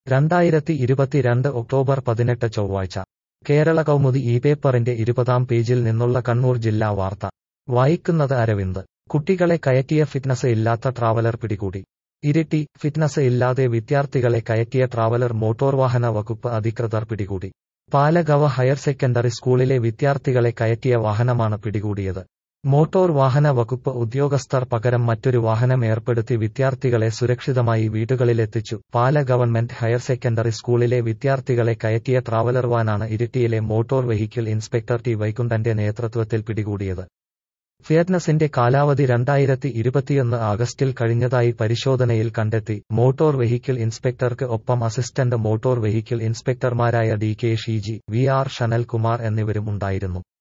രണ്ടായിരത്തി ഇരുപത്തിരണ്ട് ഒക്ടോബർ പതിനെട്ട് ചൊവ്വാഴ്ച കേരള കൗമുദി ഈ പേപ്പറിന്റെ ഇരുപതാം പേജിൽ നിന്നുള്ള കണ്ണൂർ ജില്ലാ വാർത്ത വായിക്കുന്നത് അരവിന്ദ് കുട്ടികളെ കയറ്റിയ ഫിറ്റ്നസ് ഇല്ലാത്ത ട്രാവലർ പിടികൂടി ഇരിട്ടി ഫിറ്റ്നസ് ഇല്ലാതെ വിദ്യാർത്ഥികളെ കയറ്റിയ ട്രാവലർ മോട്ടോർ വാഹന വകുപ്പ് അധികൃതർ പിടികൂടി പാലഗവ ഹയർ സെക്കൻഡറി സ്കൂളിലെ വിദ്യാർത്ഥികളെ കയറ്റിയ വാഹനമാണ് പിടികൂടിയത് മോട്ടോർ വാഹന വകുപ്പ് ഉദ്യോഗസ്ഥർ പകരം മറ്റൊരു വാഹനം ഏർപ്പെടുത്തി വിദ്യാർത്ഥികളെ സുരക്ഷിതമായി വീടുകളിലെത്തിച്ചു പാല ഗവൺമെന്റ് ഹയർ സെക്കൻഡറി സ്കൂളിലെ വിദ്യാർത്ഥികളെ കയറ്റിയ ട്രാവലർ വാനാണ് ഇരിട്ടിയിലെ മോട്ടോർ വെഹിക്കിൾ ഇൻസ്പെക്ടർ ടി വൈകുണ്ഠന്റെ നേതൃത്വത്തിൽ പിടികൂടിയത് ഫിയറ്റ്നസിന്റെ കാലാവധി രണ്ടായിരത്തി ഇരുപത്തിയൊന്ന് ആഗസ്റ്റിൽ കഴിഞ്ഞതായി പരിശോധനയിൽ കണ്ടെത്തി മോട്ടോർ വെഹിക്കിൾ ഇൻസ്പെക്ടർക്ക് ഒപ്പം അസിസ്റ്റന്റ് മോട്ടോർ വെഹിക്കിൾ ഇൻസ്പെക്ടർമാരായ D K Sheeji V R Shanalkumar എന്നിവരും ഉണ്ടായിരുന്നു